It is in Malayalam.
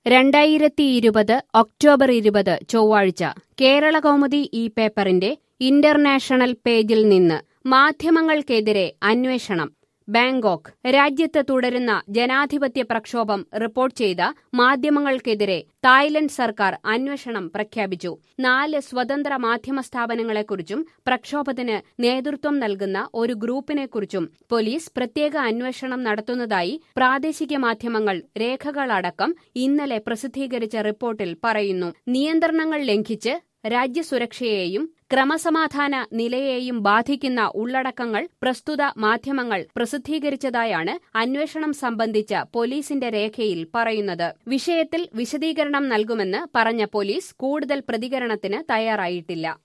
രണ്ടായിരത്തി ഇരുപത് ഒക്ടോബർ ഇരുപത് ചൊവ്വാഴ്ച കേരള കൗമുദി ഈ പേപ്പറിന്റെ ഇന്റർനാഷണൽ പേജിൽ നിന്ന് മാധ്യമങ്ങൾക്കെതിരെ അന്വേഷണം ബാങ്കോക്ക് രാജ്യത്ത് തുടരുന്ന ജനാധിപത്യ പ്രക്ഷോഭം റിപ്പോർട്ട് ചെയ്ത മാധ്യമങ്ങൾക്കെതിരെ തായ്ലൻഡ് സർക്കാർ അന്വേഷണം പ്രഖ്യാപിച്ചു നാല് സ്വതന്ത്ര മാധ്യമ സ്ഥാപനങ്ങളെക്കുറിച്ചും പ്രക്ഷോഭത്തിന് നേതൃത്വം നൽകുന്ന ഒരു ഗ്രൂപ്പിനെക്കുറിച്ചും പോലീസ് പ്രത്യേക അന്വേഷണം നടത്തുന്നതായി പ്രാദേശിക മാധ്യമങ്ങൾ രേഖകളടക്കം ഇന്നലെ പ്രസിദ്ധീകരിച്ച റിപ്പോർട്ടിൽ പറയുന്നു നിയന്ത്രണങ്ങൾ ലംഘിച്ച് രാജ്യസുരക്ഷയെയും ക്രമസമാധാന നിലയെയും ബാധിക്കുന്ന ഉള്ളടക്കങ്ങൾ പ്രസ്തുത മാധ്യമങ്ങൾ പ്രസിദ്ധീകരിച്ചതായാണ് അന്വേഷണം സംബന്ധിച്ച പോലീസിന്റെ രേഖയിൽ പറയുന്നത് വിഷയത്തിൽ വിശദീകരണം നൽകുമെന്ന് പറഞ്ഞ പോലീസ് കൂടുതൽ പ്രതികരണത്തിന് തയ്യാറായിട്ടില്ല